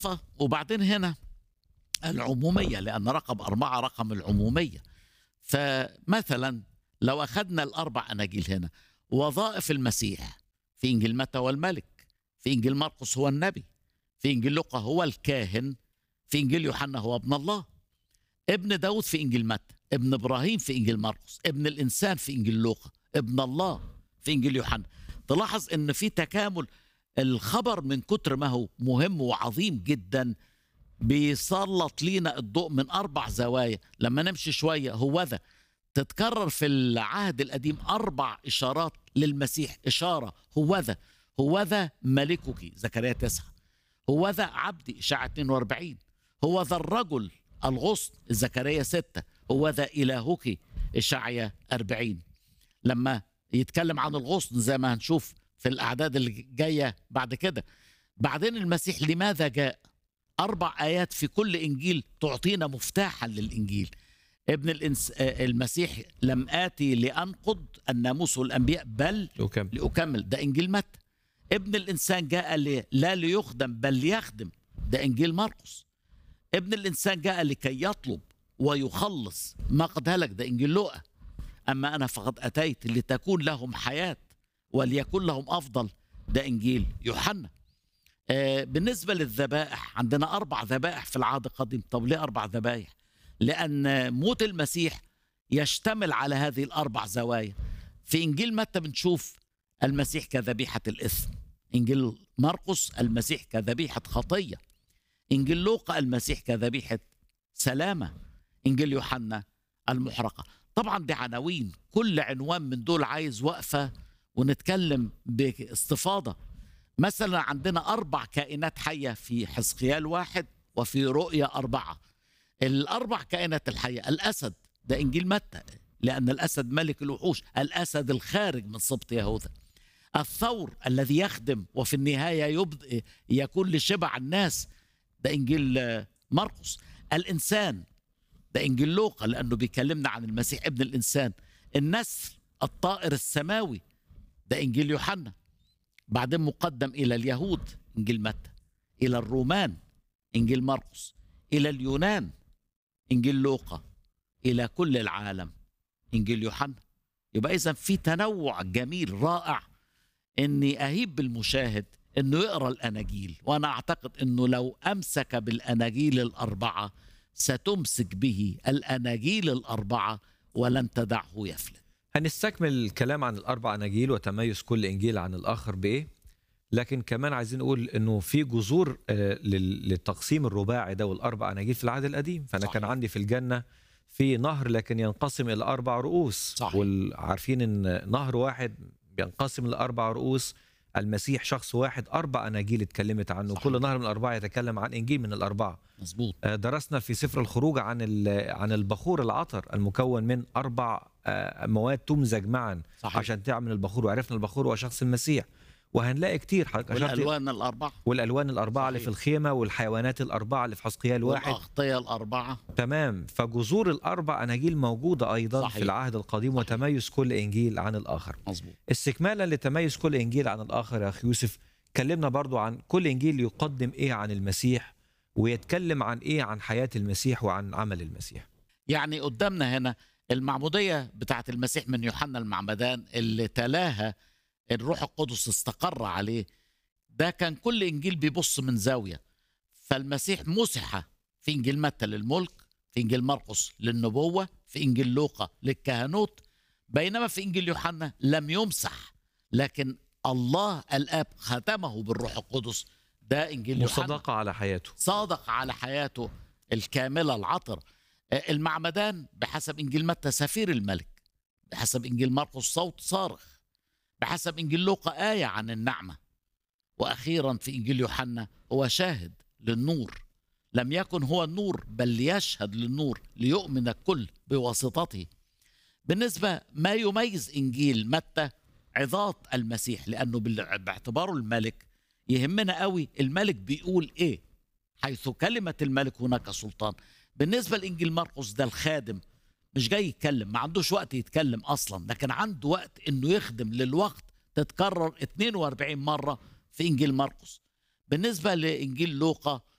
وبعدين هنا العمومية لأن رقم أربعة رقم العمومية فمثلا لو أخذنا الأربع أناجيل هنا وظائف المسيح في إنجيل متى هو الملك في إنجيل مرقس هو النبي في إنجيل لوقا هو الكاهن في إنجيل يوحنا هو ابن الله ابن داود في إنجيل متى ابن إبراهيم في إنجيل مرقس ابن الإنسان في إنجيل لوقا ابن الله في إنجيل يوحنا تلاحظ إن في تكامل الخبر من كتر ما هو مهم وعظيم جدا بيسلط لينا الضوء من أربع زوايا لما نمشي شوية هو ذا تتكرر في العهد القديم أربع إشارات للمسيح إشارة هو ذا هو ذا ملكك زكريا تسعة هو ذا عبدي إشاعة 42 هو ذا الرجل الغصن زكريا 6 هو ذا إلهك إشعيا 40 لما يتكلم عن الغصن زي ما هنشوف في الأعداد اللي جاية بعد كده بعدين المسيح لماذا جاء أربع آيات في كل إنجيل تعطينا مفتاحا للإنجيل ابن الإنس... المسيح لم آتي لأنقض الناموس والأنبياء بل وكم لأكمل ده إنجيل متى ابن الإنسان جاء لي لا ليخدم بل ليخدم ده إنجيل مرقس ابن الإنسان جاء لكي يطلب ويخلص ما قد هلك ده إنجيل لوقا أما أنا فقد أتيت لتكون لهم حياة وليكن لهم أفضل ده إنجيل يوحنا آه بالنسبة للذبائح عندنا أربع ذبائح في العهد القديم طب ليه أربع ذبائح لأن موت المسيح يشتمل على هذه الأربع زوايا في إنجيل متى بنشوف المسيح كذبيحة الإثم إنجيل مرقس المسيح كذبيحة خطية إنجيل لوقا المسيح كذبيحة سلامة إنجيل يوحنا المحرقة طبعا دي عناوين كل عنوان من دول عايز وقفة ونتكلم باستفاضة مثلا عندنا أربع كائنات حية في حزقيال واحد وفي رؤية أربعة الأربع كائنات الحية الأسد ده إنجيل متى لأن الأسد ملك الوحوش الأسد الخارج من سبط يهوذا الثور الذي يخدم وفي النهاية يبد... يكون لشبع الناس ده إنجيل مرقس الإنسان ده إنجيل لوقا لأنه بيكلمنا عن المسيح ابن الإنسان النسل الطائر السماوي ده إنجيل يوحنا بعدين مقدم إلى اليهود إنجيل متى إلى الرومان إنجيل مرقس إلى اليونان إنجيل لوقا إلى كل العالم إنجيل يوحنا يبقى إذا في تنوع جميل رائع إني أهيب بالمشاهد إنه يقرأ الأناجيل وأنا أعتقد إنه لو أمسك بالأناجيل الأربعة ستمسك به الأناجيل الأربعة ولن تدعه يفلت هنستكمل الكلام عن الأربع أناجيل وتميز كل إنجيل عن الآخر بإيه لكن كمان عايزين نقول انه في جذور آه، لل- للتقسيم الرباعي ده والاربع اناجيل في العهد القديم فانا صحيح. كان عندي في الجنه في نهر لكن ينقسم الى اربع رؤوس صحيح. وعارفين ان نهر واحد بينقسم لاربع رؤوس المسيح شخص واحد اربع اناجيل اتكلمت عنه صحيح. كل نهر من الاربعه يتكلم عن انجيل من الاربعه مظبوط آه، درسنا في سفر الخروج عن ال- عن البخور العطر المكون من اربع آه، مواد تمزج معا صحيح عشان تعمل البخور وعرفنا البخور هو شخص المسيح وهنلاقي كتير حضرتك أشرت والألوان الأربعة والالوان الاربعه اللي صحيح. في الخيمه والحيوانات الاربعه اللي في حسقيال واحد والأغطية الأربعة تمام فجذور الاربع اناجيل موجوده ايضا صحيح. في العهد القديم صحيح. وتميز كل انجيل عن الاخر مظبوط استكمالا لتميز كل انجيل عن الاخر يا اخي يوسف كلمنا برضو عن كل انجيل يقدم ايه عن المسيح ويتكلم عن ايه عن حياه المسيح وعن عمل المسيح يعني قدامنا هنا المعمودية بتاعت المسيح من يوحنا المعمدان اللي تلاها الروح القدس استقر عليه ده كان كل إنجيل بيبص من زاوية فالمسيح مسح في إنجيل متى للملك في إنجيل مرقس للنبوة في إنجيل لوقا للكهنوت بينما في إنجيل يوحنا لم يمسح لكن الله الآب ختمه بالروح القدس ده إنجيل يوحنا وصداقه على حياته صادق على حياته الكاملة العطر آه، المعمدان بحسب إنجيل متى سفير الملك بحسب إنجيل مرقس صوت صارخ بحسب إنجيل لوقا آية عن النعمة وأخيرا في إنجيل يوحنا هو شاهد للنور لم يكن هو النور بل ليشهد للنور ليؤمن الكل بواسطته بالنسبة ما يميز إنجيل متى عظات المسيح لأنه بال- باعتباره الملك يهمنا قوي الملك بيقول إيه حيث كلمة الملك هناك سلطان بالنسبة لإنجيل مرقس ده الخادم مش جاي يتكلم ما عندوش وقت يتكلم أصلا لكن عنده وقت إنه يخدم للوقت تتكرر 42 مرة في إنجيل مرقس بالنسبة لإنجيل لوقا